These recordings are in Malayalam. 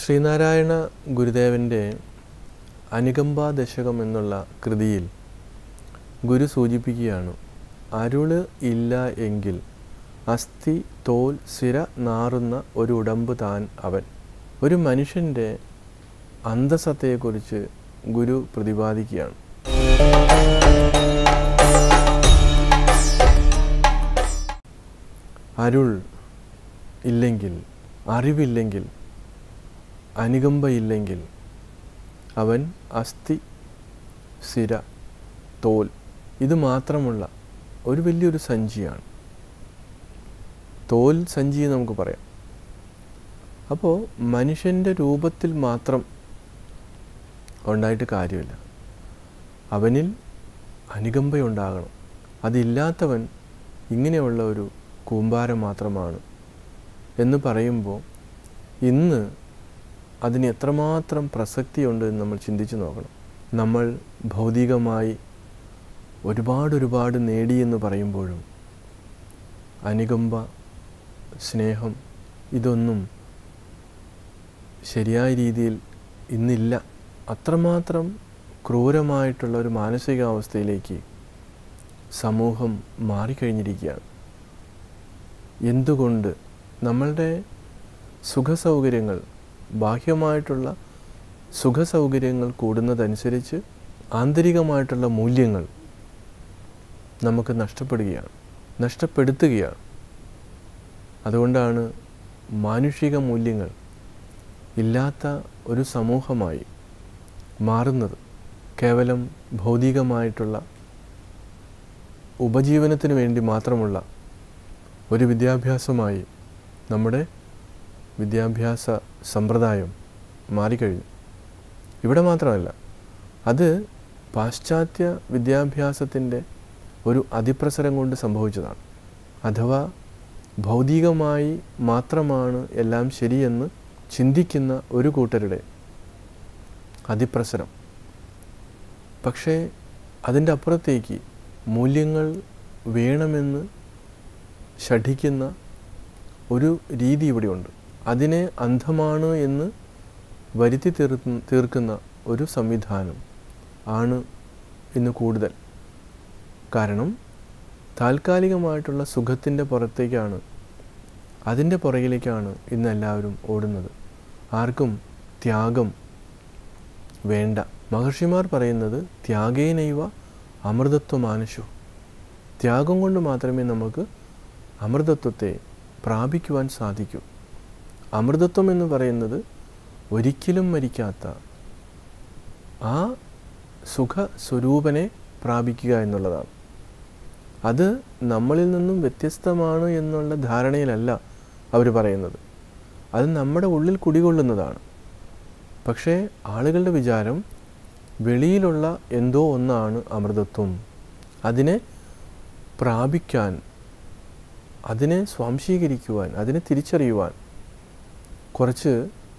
ശ്രീനാരായണ ഗുരുദേവൻ്റെ അനുകമ്പാ ദശകം എന്നുള്ള കൃതിയിൽ ഗുരു സൂചിപ്പിക്കുകയാണ് അരുള് ഇല്ല എങ്കിൽ അസ്ഥി തോൽ സിര നാറുന്ന ഒരു ഉടമ്പ് താൻ അവൻ ഒരു മനുഷ്യൻ്റെ അന്തസത്തയെക്കുറിച്ച് ഗുരു പ്രതിപാദിക്കുകയാണ് അരുൾ ഇല്ലെങ്കിൽ അറിവില്ലെങ്കിൽ അനുകമ്പയില്ലെങ്കിൽ അവൻ അസ്ഥി സിര തോൽ ഇത് മാത്രമുള്ള ഒരു വലിയൊരു സഞ്ചിയാണ് തോൽ സഞ്ചി എന്ന് നമുക്ക് പറയാം അപ്പോൾ മനുഷ്യൻ്റെ രൂപത്തിൽ മാത്രം ഉണ്ടായിട്ട് കാര്യമില്ല അവനിൽ അനുകമ്പയുണ്ടാകണം അതില്ലാത്തവൻ ഇങ്ങനെയുള്ള ഒരു കൂമ്പാരം മാത്രമാണ് എന്ന് പറയുമ്പോൾ ഇന്ന് അതിന് എത്രമാത്രം പ്രസക്തിയുണ്ട് എന്ന് നമ്മൾ ചിന്തിച്ചു നോക്കണം നമ്മൾ ഭൗതികമായി ഒരുപാട് ഒരുപാട് നേടിയെന്ന് പറയുമ്പോഴും അനുകമ്പ സ്നേഹം ഇതൊന്നും ശരിയായ രീതിയിൽ ഇന്നില്ല അത്രമാത്രം ക്രൂരമായിട്ടുള്ള ഒരു മാനസികാവസ്ഥയിലേക്ക് സമൂഹം മാറിക്കഴിഞ്ഞിരിക്കുകയാണ് എന്തുകൊണ്ട് നമ്മളുടെ സുഖസൗകര്യങ്ങൾ ബാഹ്യമായിട്ടുള്ള സുഖസൗകര്യങ്ങൾ കൂടുന്നതനുസരിച്ച് ആന്തരികമായിട്ടുള്ള മൂല്യങ്ങൾ നമുക്ക് നഷ്ടപ്പെടുകയാണ് നഷ്ടപ്പെടുത്തുകയാണ് അതുകൊണ്ടാണ് മാനുഷിക മൂല്യങ്ങൾ ഇല്ലാത്ത ഒരു സമൂഹമായി മാറുന്നത് കേവലം ഭൗതികമായിട്ടുള്ള ഉപജീവനത്തിന് വേണ്ടി മാത്രമുള്ള ഒരു വിദ്യാഭ്യാസമായി നമ്മുടെ വിദ്യാഭ്യാസ സമ്പ്രദായം മാറിക്കഴിഞ്ഞു ഇവിടെ മാത്രമല്ല അത് പാശ്ചാത്യ വിദ്യാഭ്യാസത്തിൻ്റെ ഒരു അതിപ്രസരം കൊണ്ട് സംഭവിച്ചതാണ് അഥവാ ഭൗതികമായി മാത്രമാണ് എല്ലാം ശരിയെന്ന് ചിന്തിക്കുന്ന ഒരു കൂട്ടരുടെ അതിപ്രസരം പക്ഷേ അതിൻ്റെ അപ്പുറത്തേക്ക് മൂല്യങ്ങൾ വേണമെന്ന് ഷഠിക്കുന്ന ഒരു രീതി ഇവിടെയുണ്ട് അതിനെ അന്ധമാണ് എന്ന് വരുത്തി തീർ തീർക്കുന്ന ഒരു സംവിധാനം ആണ് ഇന്ന് കൂടുതൽ കാരണം താൽക്കാലികമായിട്ടുള്ള സുഖത്തിൻ്റെ പുറത്തേക്കാണ് അതിൻ്റെ പുറകിലേക്കാണ് ഇന്ന് എല്ലാവരും ഓടുന്നത് ആർക്കും ത്യാഗം വേണ്ട മഹർഷിമാർ പറയുന്നത് ത്യാഗേനൈവ അമൃതത്വമാനുഷു ത്യാഗം കൊണ്ട് മാത്രമേ നമുക്ക് അമൃതത്വത്തെ പ്രാപിക്കുവാൻ സാധിക്കൂ അമൃതത്വം എന്ന് പറയുന്നത് ഒരിക്കലും മരിക്കാത്ത ആ സുഖ സ്വരൂപനെ പ്രാപിക്കുക എന്നുള്ളതാണ് അത് നമ്മളിൽ നിന്നും വ്യത്യസ്തമാണ് എന്നുള്ള ധാരണയിലല്ല അവർ പറയുന്നത് അത് നമ്മുടെ ഉള്ളിൽ കുടികൊള്ളുന്നതാണ് പക്ഷേ ആളുകളുടെ വിചാരം വെളിയിലുള്ള എന്തോ ഒന്നാണ് അമൃതത്വം അതിനെ പ്രാപിക്കാൻ അതിനെ സ്വാംശീകരിക്കുവാൻ അതിനെ തിരിച്ചറിയുവാൻ കുറച്ച്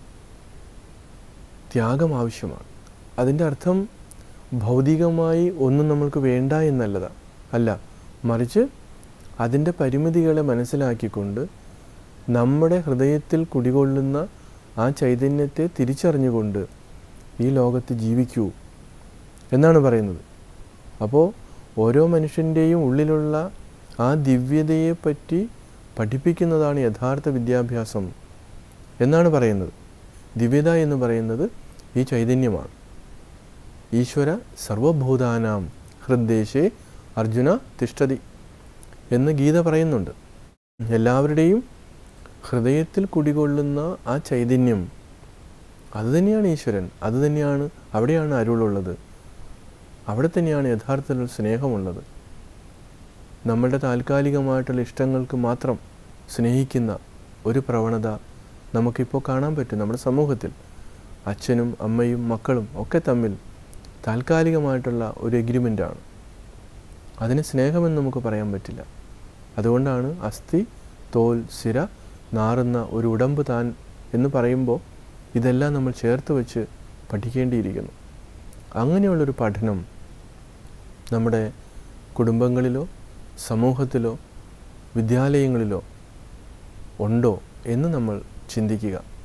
ത്യാഗം ആവശ്യമാണ് അതിൻ്റെ അർത്ഥം ഭൗതികമായി ഒന്നും നമ്മൾക്ക് വേണ്ട എന്നല്ലതാ അല്ല മറിച്ച് അതിൻ്റെ പരിമിതികളെ മനസ്സിലാക്കിക്കൊണ്ട് നമ്മുടെ ഹൃദയത്തിൽ കുടികൊള്ളുന്ന ആ ചൈതന്യത്തെ തിരിച്ചറിഞ്ഞുകൊണ്ട് ഈ ലോകത്ത് ജീവിക്കൂ എന്നാണ് പറയുന്നത് അപ്പോൾ ഓരോ മനുഷ്യൻ്റെയും ഉള്ളിലുള്ള ആ ദിവ്യതയെപ്പറ്റി പഠിപ്പിക്കുന്നതാണ് യഥാർത്ഥ വിദ്യാഭ്യാസം എന്നാണ് പറയുന്നത് ദിവ്യത എന്ന് പറയുന്നത് ഈ ചൈതന്യമാണ് ഈശ്വര സർവഭൂതാനാം ഹൃദ്ദേശേ അർജുന തിഷ്ഠതി എന്ന് ഗീത പറയുന്നുണ്ട് എല്ലാവരുടെയും ഹൃദയത്തിൽ കുടികൊള്ളുന്ന ആ ചൈതന്യം അതുതന്നെയാണ് ഈശ്വരൻ അതുതന്നെയാണ് അവിടെയാണ് അരുളുള്ളത് അവിടെ തന്നെയാണ് യഥാർത്ഥത്തിൽ സ്നേഹമുള്ളത് നമ്മളുടെ താൽക്കാലികമായിട്ടുള്ള ഇഷ്ടങ്ങൾക്ക് മാത്രം സ്നേഹിക്കുന്ന ഒരു പ്രവണത നമുക്കിപ്പോൾ കാണാൻ പറ്റും നമ്മുടെ സമൂഹത്തിൽ അച്ഛനും അമ്മയും മക്കളും ഒക്കെ തമ്മിൽ താൽക്കാലികമായിട്ടുള്ള ഒരു എഗ്രിമെൻ്റാണ് അതിന് സ്നേഹമെന്ന് നമുക്ക് പറയാൻ പറ്റില്ല അതുകൊണ്ടാണ് അസ്ഥി തോൽ സിര നാറുന്ന ഒരു ഉടമ്പ് താൻ എന്ന് പറയുമ്പോൾ ഇതെല്ലാം നമ്മൾ ചേർത്ത് വെച്ച് പഠിക്കേണ്ടിയിരിക്കുന്നു അങ്ങനെയുള്ളൊരു പഠനം നമ്മുടെ കുടുംബങ്ങളിലോ സമൂഹത്തിലോ വിദ്യാലയങ്ങളിലോ ഉണ്ടോ എന്ന് നമ്മൾ ചിന്തിക്കുക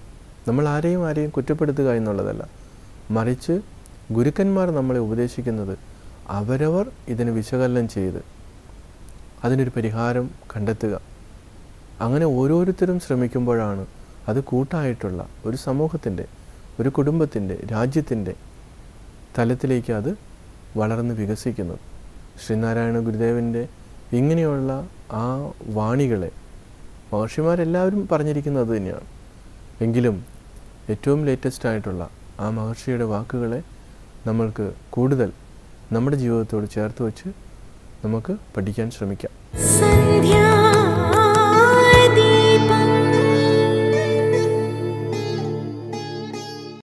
നമ്മൾ ആരെയും ആരെയും കുറ്റപ്പെടുത്തുക എന്നുള്ളതല്ല മറിച്ച് ഗുരുക്കന്മാർ നമ്മളെ ഉപദേശിക്കുന്നത് അവരവർ ഇതിനെ വിശകലനം ചെയ്ത് അതിനൊരു പരിഹാരം കണ്ടെത്തുക അങ്ങനെ ഓരോരുത്തരും ശ്രമിക്കുമ്പോഴാണ് അത് കൂട്ടായിട്ടുള്ള ഒരു സമൂഹത്തിൻ്റെ ഒരു കുടുംബത്തിൻ്റെ രാജ്യത്തിൻ്റെ തലത്തിലേക്ക് അത് വളർന്ന് വികസിക്കുന്നത് ശ്രീനാരായണ ഗുരുദേവൻ്റെ ഇങ്ങനെയുള്ള ആ വാണികളെ മഹർഷിമാരെല്ലാവരും പറഞ്ഞിരിക്കുന്നത് തന്നെയാണ് എങ്കിലും ഏറ്റവും ലേറ്റസ്റ്റ് ആയിട്ടുള്ള ആ മഹർഷിയുടെ വാക്കുകളെ നമ്മൾക്ക് കൂടുതൽ നമ്മുടെ ജീവിതത്തോട് ചേർത്ത് വച്ച് നമുക്ക് പഠിക്കാൻ ശ്രമിക്കാം